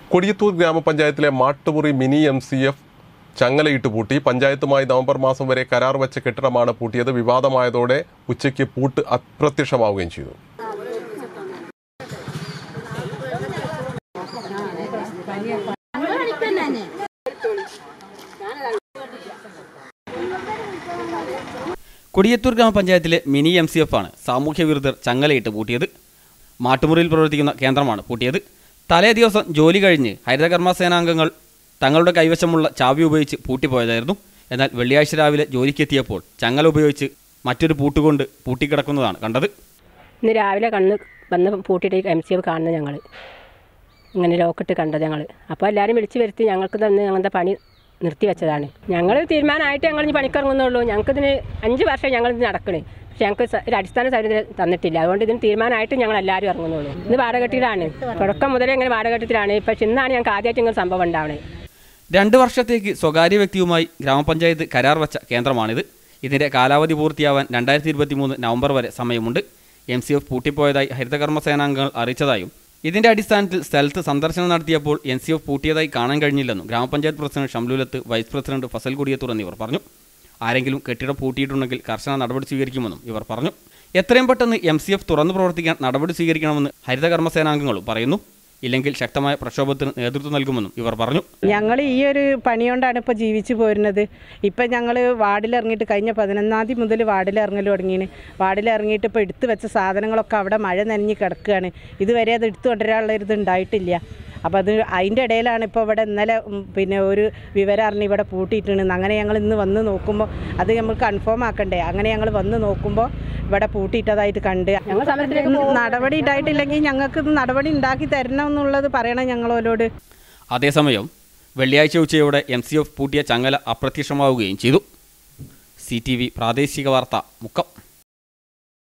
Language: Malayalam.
കൊടിയത്തൂർ ഗ്രാമപഞ്ചായത്തിലെ Mattumuri mini M C F ചങ്ങലയിട്ട് പൂട്ടി പഞ്ചായത്തുമായി നവംബർ മാസം വരെ കരാർ വെച്ച കെട്ടിടമാണ് പൂട്ടിയത് വിവാദമായതോടെ ഉച്ചയ്ക്ക് പൂട്ട് അപ്രത്യക്ഷമാവുകയും ചെയ്തു കൊടിയത്തൂർ ഗ്രാമപഞ്ചായത്തിലെ മിനി എം സി എഫ് ആണ് സാമൂഹ്യ വിരുദ്ധർ ചങ്ങലയിട്ട് പൂട്ടിയത് മാട്ടുമുറിയിൽ പ്രവർത്തിക്കുന്ന കേന്ദ്രമാണ് പൂട്ടിയത് തലേ ദിവസം ജോലി കഴിഞ്ഞ് ഹരിതകർമ്മ സേനാംഗങ്ങൾ തങ്ങളുടെ കൈവശമുള്ള ചാവി ഉപയോഗിച്ച് പൂട്ടിപ്പോയതായിരുന്നു എന്നാൽ വെള്ളിയാഴ്ച രാവിലെ ജോലിക്കെത്തിയപ്പോൾ ചങ്ങല ഉപയോഗിച്ച് മറ്റൊരു പൂട്ടുകൊണ്ട് പൂട്ടിക്കിടക്കുന്നതാണ് കണ്ടത് ഇന്ന് രാവിലെ കണ്ണ് വന്ന് പൂട്ടിയിട്ട് എം സി എഫ് കാണുന്നത് ഞങ്ങൾ ഇങ്ങനെ ലോക്കിട്ട് കണ്ടത് ഞങ്ങൾ അപ്പോൾ എല്ലാവരും വിളിച്ച് വരുത്തി ഞങ്ങൾക്ക് തന്നെ ഞങ്ങളുടെ പണി നിർത്തി വെച്ചതാണ് ഞങ്ങൾ തീരുമാനമായിട്ട് ഞങ്ങൾ ഇനി പണിക്കിറങ്ങുന്നുള്ളൂ ഞങ്ങൾക്കിതിന് അഞ്ച് വർഷം ഞങ്ങൾ ഇത് നടക്കണേ പക്ഷെ ഞങ്ങൾക്ക് സ- ഒരു അടിസ്ഥാന സൗകര്യം തന്നിട്ടില്ല അതുകൊണ്ട് ഇതിന് തീരുമാനമായിട്ട് ഞങ്ങൾ എല്ലാവരും ഇറങ്ങുന്നുള്ളൂ ഇത് വാടകട്ടിലാണ് തുടക്കം മുതലേ ഇങ്ങനെ വാടകട്ടിലാണ് പക്ഷെ ഇന്നാണ് ഞങ്ങൾക്ക് ആദ്യമായിട്ട് ഇങ്ങനെ സംഭവം ഉണ്ടാവണേ രണ്ട് വർഷത്തേക്ക് സ്വകാര്യ വ്യക്തിയുമായി ഗ്രാമപഞ്ചായത്ത് കരാർ വച്ച കേന്ദ്രമാണിത് ഇതിന്റെ കാലാവധി പൂർത്തിയാവാൻ രണ്ടായിരത്തി ഇരുപത്തി മൂന്ന് നവംബർ വരെ സമയമുണ്ട് എം സി എഫ് പൂട്ടിപ്പോയതായി ഹരിതകർമ്മ സേനാംഗങ്ങൾ അറിയിച്ചതായും ഇതിന്റെ അടിസ്ഥാനത്തിൽ സ്ഥലത്ത് സന്ദർശനം നടത്തിയപ്പോൾ എൻ സി എഫ് പൂട്ടിയതായി കാണാൻ കഴിഞ്ഞില്ലെന്നും ഗ്രാമപഞ്ചായത്ത് president Shamlulath vice president Fasal Kudiyathur എന്നിവർ പറഞ്ഞു ആരെങ്കിലും കെട്ടിടം പൂട്ടിയിട്ടുണ്ടെങ്കിൽ കർശന നടപടി സ്വീകരിക്കുമെന്നും ഇവർ പറഞ്ഞു എത്രയും പെട്ടെന്ന് എം സി എഫ് തുറന്നു പ്രവർത്തിക്കാൻ നടപടി സ്വീകരിക്കണമെന്ന് ഹരിതകർമ്മ സേനാംഗങ്ങളും പറയുന്നു ഇല്ലെങ്കിൽ ശക്തമായ പ്രക്ഷോഭത്തിന് നേതൃത്വം നൽകുമെന്നും ഇവർ പറഞ്ഞു ഞങ്ങൾ ഈ ഒരു പണി കൊണ്ടാണ് ഇപ്പോൾ ജീവിച്ചു പോരുന്നത് ഇപ്പം ഞങ്ങൾ വാർഡിലിറങ്ങിയിട്ട് കഴിഞ്ഞ പതിനൊന്നാം തീയതി മുതൽ വാർഡിലിറങ്ങൽ തുടങ്ങിയാണ് വാർഡിലിറങ്ങിയിട്ട് ഇപ്പോൾ എടുത്തു വെച്ച സാധനങ്ങളൊക്കെ അവിടെ മഴ നനഞ്ഞ് കിടക്കുകയാണ് ഇതുവരെ അത് എടുത്തു കൊണ്ടുവരാനുള്ള ഒരു ഇത് ഉണ്ടായിട്ടില്ല അപ്പോൾ അത് അതിൻ്റെ ഇടയിലാണ് ഇപ്പോൾ ഇവിടെ ഇന്നലെ ഉം, പിന്നെ ഒരു വിവരം അറിഞ്ഞ് ഇവിടെ പൂട്ടിയിട്ടുണ്ട് അങ്ങനെ ഞങ്ങൾ ഇന്ന് വന്ന് നോക്കുമ്പോൾ അത് നമ്മൾ കൺഫേം ആക്കണ്ടേ അങ്ങനെ ഞങ്ങൾ വന്ന് നോക്കുമ്പോൾ ഇവിടെ പൂട്ടിയിട്ടതായിട്ട് കണ്ട് ഞങ്ങൾ സമരത്തിലേക്ക് നടപടി ഉണ്ടായിട്ടില്ലെങ്കിൽ ഞങ്ങൾക്ക് ഇത് നടപടി ഉണ്ടാക്കി തരണം എന്നുള്ളത് പറയണം ഞങ്ങളോട് അതേസമയം വെള്ളിയാഴ്ച ഉച്ചയോടെ എം സി എഫ് പൂട്ടിയ ചങ്ങല അപ്രത്യക്ഷമാവുകയും ചെയ്തു സി ടി വി പ്രാദേശിക വാർത്ത മുക്കം